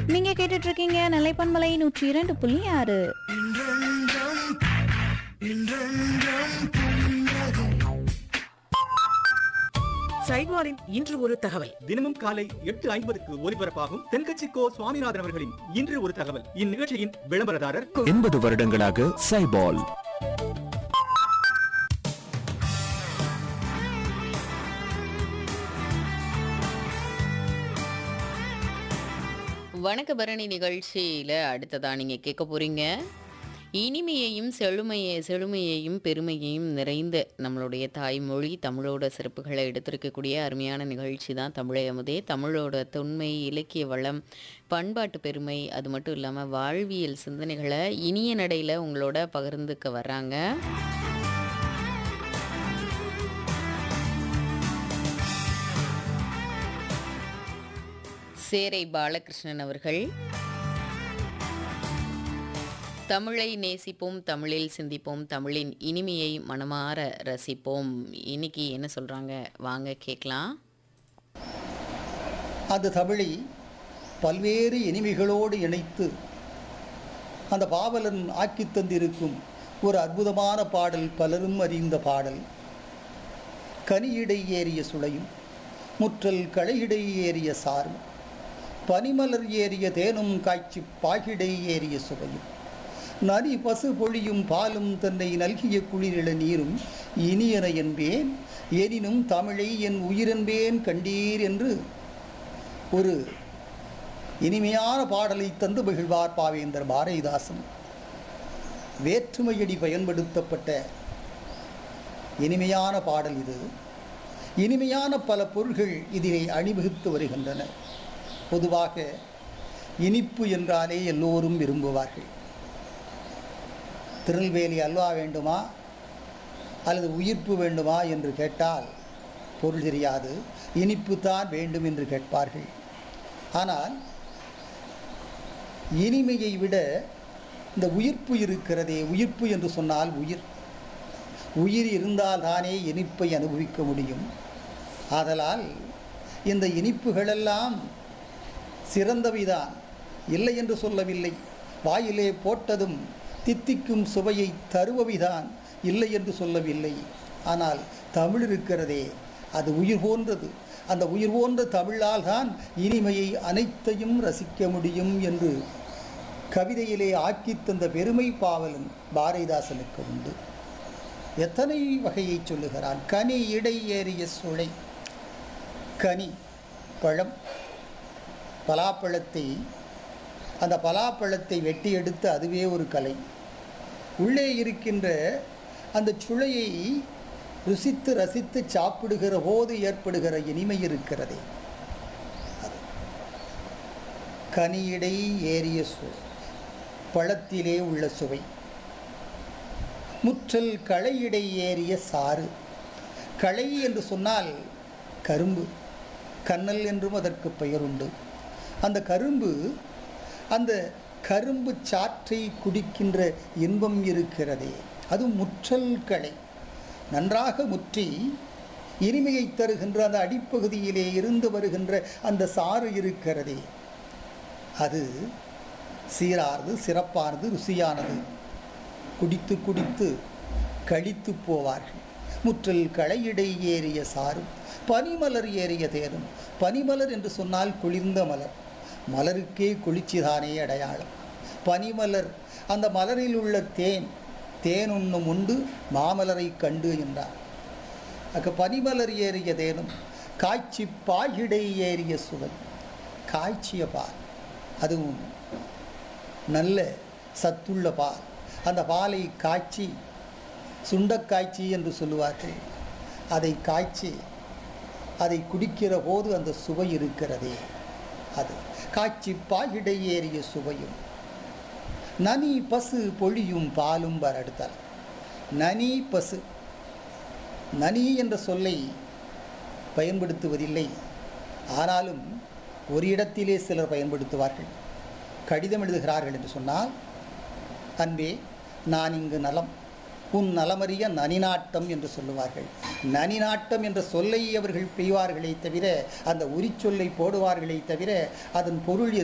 நீங்க கேட்டுட்டு இருக்கீங்க நிலைப்பன்மலை நூற்றி இரண்டு புள்ளி ஆறு சைட்வாரின் இன்று ஒரு தகவல் தினமும் காலை எட்டு ஐம்பதுக்கு ஒலிபரப்பாகும் தென்கட்சி கோ சுவாமிநாதன் அவர்களின் இன்று ஒரு தகவல் இந்நிகழ்ச்சியின் விளம்பரதாரர் எண்பது வருடங்களாக சைபால் வணக்க பரணி நிகழ்ச்சியில் அடுத்ததாக நீங்கள் கேட்க போகிறீங்க இனிமையையும் செழுமையை செழுமையையும் பெருமையையும் நிறைந்த நம்மளுடைய தாய்மொழி தமிழோட சிறப்புகளை எடுத்திருக்கக்கூடிய அருமையான நிகழ்ச்சி தான் தமிழை அமுதே தமிழோட தொன்மை இலக்கிய வளம் பண்பாட்டு பெருமை அது மட்டும் இல்லாமல் வாழ்வியல் சிந்தனைகளை இனிய நடையில் உங்களோட பகிர்ந்துக்க வர்றாங்க சேரை பாலகிருஷ்ணன் அவர்கள் தமிழை நேசிப்போம் தமிழில் சிந்திப்போம் தமிழின் இனிமையை மனமாற ரசிப்போம் இன்னைக்கு என்ன சொல்றாங்க வாங்க கேட்கலாம் அந்த தமிழை பல்வேறு இனிமைகளோடு இணைத்து அந்த பாவலன் ஆக்கித் தந்திருக்கும் ஒரு அற்புதமான பாடல் பலரும் அறிந்த பாடல் கனியிடை ஏறிய சுளையும் முற்றல் களையிடை ஏறிய சாரும் பனிமலர் ஏறிய தேனும் காய்ச்சி பாகிடை ஏறிய சுவையும் நரி பசு பொழியும் பாலும் தன்னை நல்கிய குளிரிள நீரும் இனியன என்பேன் எனினும் தமிழை என் உயிரென்பேன் கண்டீர் என்று ஒரு இனிமையான பாடலை தந்து மகிழ்வார் பாவேந்தர் பாரதிதாசன் வேற்றுமையடி பயன்படுத்தப்பட்ட இனிமையான பாடல் இது இனிமையான பல பொருள்கள் இதிலே அணிவகுத்து வருகின்றன பொதுவாக இனிப்பு என்றாலே எல்லோரும் விரும்புவார்கள் திருநெல்வேலி அல்வா வேண்டுமா அல்லது உயிர்ப்பு வேண்டுமா என்று கேட்டால் பொருள் தெரியாது இனிப்பு தான் வேண்டும் என்று கேட்பார்கள் ஆனால் இனிமையை விட இந்த உயிர்ப்பு இருக்கிறதே உயிர்ப்பு என்று சொன்னால் உயிர் உயிர் இருந்தால் தானே இனிப்பை அனுபவிக்க முடியும் ஆதலால் இந்த இனிப்புகளெல்லாம் சிறந்தவைதான் இல்லை என்று சொல்லவில்லை வாயிலே போட்டதும் தித்திக்கும் சுவையை தருபவைதான் இல்லை என்று சொல்லவில்லை ஆனால் தமிழ் இருக்கிறதே அது உயிர் போன்றது அந்த உயிர் போன்ற தமிழால் தான் இனிமையை அனைத்தையும் ரசிக்க முடியும் என்று கவிதையிலே ஆக்கித் தந்த பெருமை பாவலன் பாரதிதாசனுக்கு உண்டு எத்தனை வகையை சொல்லுகிறான் கனி இடை ஏறிய சுளை கனி பழம் பலாப்பழத்தை அந்த பலாப்பழத்தை வெட்டி எடுத்து அதுவே ஒரு கலை உள்ளே இருக்கின்ற அந்த சுளையை ருசித்து ரசித்து சாப்பிடுகிற போது ஏற்படுகிற இனிமை இருக்கிறதே அது கனியிடை ஏறிய சு பழத்திலே உள்ள சுவை முற்றல் களையிடை ஏறிய சாறு களை என்று சொன்னால் கரும்பு கண்ணல் என்றும் அதற்கு பெயருண்டு அந்த கரும்பு அந்த கரும்பு சாற்றை குடிக்கின்ற இன்பம் இருக்கிறதே அது முற்றல் களை நன்றாக முற்றி இனிமையை தருகின்ற அந்த அடிப்பகுதியிலே இருந்து வருகின்ற அந்த சாறு இருக்கிறதே அது சீரானது சிறப்பானது ருசியானது குடித்து குடித்து கழித்து போவார்கள் முற்றல் களையிடை ஏறிய சாரும் பனிமலர் ஏறிய தேரும் பனிமலர் என்று சொன்னால் குளிர்ந்த மலர் மலருக்கே குளிர்ச்சிதானே அடையாளம் பனிமலர் அந்த மலரில் உள்ள தேன் தேன் உண்ணும் உண்டு மாமலரை கண்டு என்றார் அக்க பனிமலர் ஏறிய தேனும் காய்ச்சி பாகிடை ஏறிய சுவை காய்ச்சிய பால் அதுவும் நல்ல சத்துள்ள பால் அந்த பாலை காய்ச்சி சுண்டக்காய்ச்சி என்று சொல்லுவார்கள் அதை காய்ச்சி அதை குடிக்கிற போது அந்த சுவை இருக்கிறதே அது காய்ச்சி பாகிடை ஏறிய சுவையும் நனி பசு பொழியும் பாலும் வரடுத்தல் நனி பசு நனி என்ற சொல்லை பயன்படுத்துவதில்லை ஆனாலும் ஒரு இடத்திலே சிலர் பயன்படுத்துவார்கள் கடிதம் எழுதுகிறார்கள் என்று சொன்னால் அன்பே நான் இங்கு நலம் உன் நலமறிய நனிநாட்டம் என்று சொல்லுவார்கள் நனிநாட்டம் என்ற சொல்லை அவர்கள் பெய்வார்களே தவிர அந்த உரிச்சொல்லை போடுவார்களே தவிர அதன் பொருள்